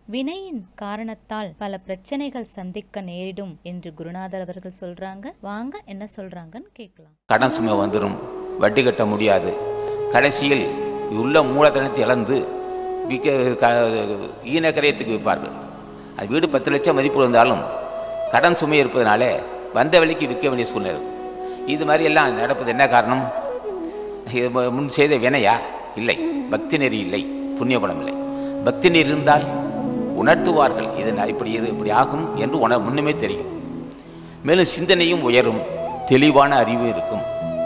வினையின் காரணத்தால் பல பிரச்சனைகள் சந்திக்க நேரிடும் என்று குருநாதர் அவர்கள் சொல்றாங்க வாங்க என்ன சொல்றாங்கன்னு கேட்கலாம் கடன் சுமை வந்துடும் வட்டி கட்ட முடியாது கடைசியில் உள்ள மூலதனத்தை இழந்து விற்க க- ஈனக்கரையத்துக்கு விற்பார்கள் அது வீடு பத்து லட்சம் மதிப்பு இருந்தாலும் கடன் சுமை இருப்பதனால வந்த விலைக்கு விற்க வேண்டிய சூழ்நிலை இருக்கும். இது மாதிரி எல்லாம் நடப்பது என்ன காரணம் இது மு- முன் செய்த வினையா இல்லை பக்தி நெறி இல்லை புண்ணிய பலம் இல்லை பக்தி நெறி இருந்தால் உணர்த்துவார்கள் இது நான் இப்படி இரு இப்படி ஆகும் என்று உணர் முன்னுமே தெரியும் மேலும் சிந்தனையும் உயரும் தெளிவான அறிவு இருக்கும்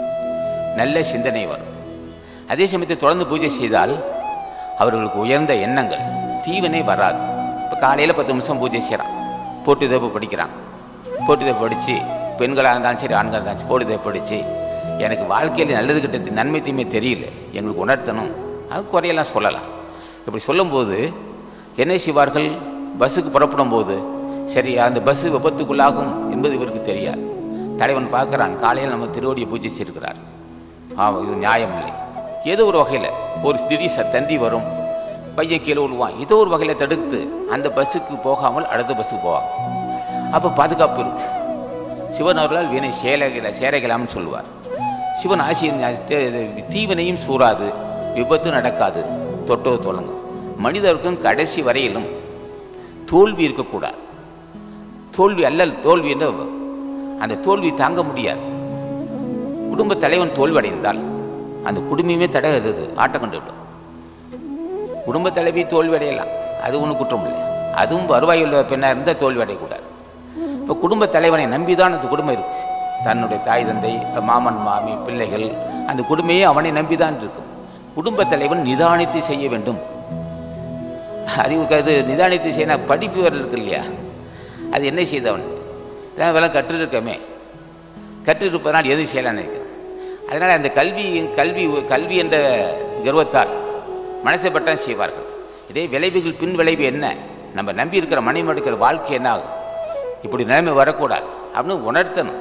நல்ல சிந்தனை வரும் அதே சமயத்தில் தொடர்ந்து பூஜை செய்தால் அவர்களுக்கு உயர்ந்த எண்ணங்கள் தீவினை வராது இப்போ காலையில் பத்து நிமிஷம் பூஜை செய்கிறான் போட்டு தேப்பு படிக்கிறான் போட்டு தேப்பு படித்து பெண்களாக இருந்தாலும் சரி ஆண்களாக இருந்தாலும் சரி போட்டு தேப்பு படித்து எனக்கு வாழ்க்கையில் நல்லது கிட்டது நன்மை தீமை தெரியல எங்களுக்கு உணர்த்தணும் அது குறையெல்லாம் சொல்லலாம் இப்படி சொல்லும்போது என்ன செய்வார்கள் பஸ்ஸுக்கு புறப்படும் போது சரி அந்த பஸ்ஸு விபத்துக்குள்ளாகும் என்பது இவருக்கு தெரியாது தலைவன் பார்க்குறான் காலையில் நம்ம திருவடியை பூஜை செய்திருக்கிறார் ஆமாம் இது நியாயம் இல்லை ஏதோ ஒரு வகையில் ஒரு திடீர் ச- தந்தி வரும் பையன் கீழே விழுவான் ஏதோ ஒரு வகையில் தடுத்து அந்த பஸ்ஸுக்கு போகாமல் அடுத்த பஸ்ஸுக்கு போவாங்க அப்போ பாதுகாப்பு இருக்கு சிவன் அவர்களால் வீணை சேலைகளை சேரைகளாம்னு சொல்லுவார் சிவன் ஆசி தீவினையும் சூறாது விபத்து நடக்காது தொட்டோ தொலங்கும் மனிதருக்கும் கடைசி வரையிலும் தோல்வி இருக்கக்கூடாது தோல்வி அல்லல் தோல்வி என்று அந்த தோல்வி தாங்க முடியாது குடும்ப தலைவன் தோல்வடைந்தால் அந்த குடும்பமே தடகுது ஆட்டம் கண்டு விடும் குடும்ப தலைவி தோல்வி அடையலாம் அது ஒன்றும் குற்றம் இல்லை அதுவும் வருவாயுள்ள பெண்ணாக இருந்தால் தோல்வி அடையக்கூடாது இப்போ குடும்ப தலைவனை நம்பி தான் அந்த குடும்பம் இருக்கு தன்னுடைய தாய் தந்தை மாமன் மாமி பிள்ளைகள் அந்த குடும்பமே அவனை நம்பி தான் இருக்கும் குடும்ப தலைவன் நிதானித்து செய்ய வேண்டும் அறிவுக்கு அது நிதானித்து செய்யணும் படிப்பு வேறு இருக்கு இல்லையா அது என்ன செய்தவன் இதான் இதெல்லாம் கற்றிருக்கமே கற்றிருப்பதனால் எதுவும் செய்யலாம்னு நினைக்கிறேன் அதனால் அந்த கல்வி கல்வி கல்வி என்ற கர்வத்தால் மனசை பட்டம் செய்வார்கள் இதே விளைவுகள் பின் விளைவு என்ன நம்ம நம்பி இருக்கிற மனைவி எடுக்கிற வாழ்க்கை என்ன ஆகும் இப்படி நிலைமை வரக்கூடாது அப்படின்னு உணர்த்தணும்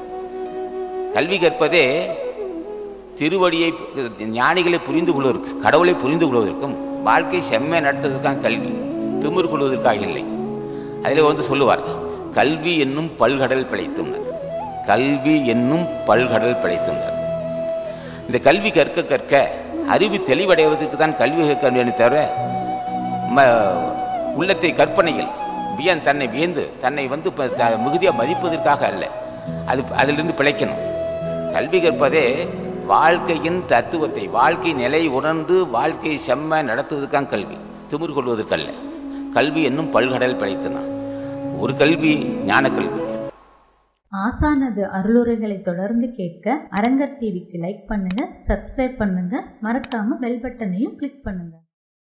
கல்வி கற்பதே திருவடியை ஞானிகளை புரிந்து கொள்வதற்கு கடவுளை புரிந்து கொள்வதற்கும் வாழ்க்கை செம்மை நடத்துவதற்கான கல்வி திமிர் கொள்வதற்காக இல்லை அதில் வந்து சொல்லுவார் கல்வி என்னும் பல்கடல் பிழைத்தும்னர் கல்வி என்னும் பல்கடல் பிழைத்தும்னர் இந்த கல்வி கற்க கற்க அறிவு தெளிவடைவதற்கு தான் கல்வி கற்க வேண்டும் தவிர ம உள்ளத்தை கற்பனையில் வியன் தன்னை வியந்து தன்னை வந்து ப- த- மிகுதியாக மதிப்பதற்காக அல்ல அது அதிலிருந்து பிழைக்கணும் கல்வி கற்பதே வாழ்க்கையின் தத்துவத்தை வாழ்க்கை நிலை உணர்ந்து வாழ்க்கை செம்ம நடத்துவதற்கான கல்வி திமிர் கொள்வதற்கல்ல கல்வி என்னும் பல்கடல் பிழைத்தனான் ஒரு கல்வி ஞான கல்வி ஆசானது அருளுரைகளை தொடர்ந்து கேட்க அரங்கர் டிவிக்கு லைக் பண்ணுங்க சப்ஸ்கிரைப் பண்ணுங்க மறக்காம பெல் பட்டனையும் கிளிக் பண்ணுங்க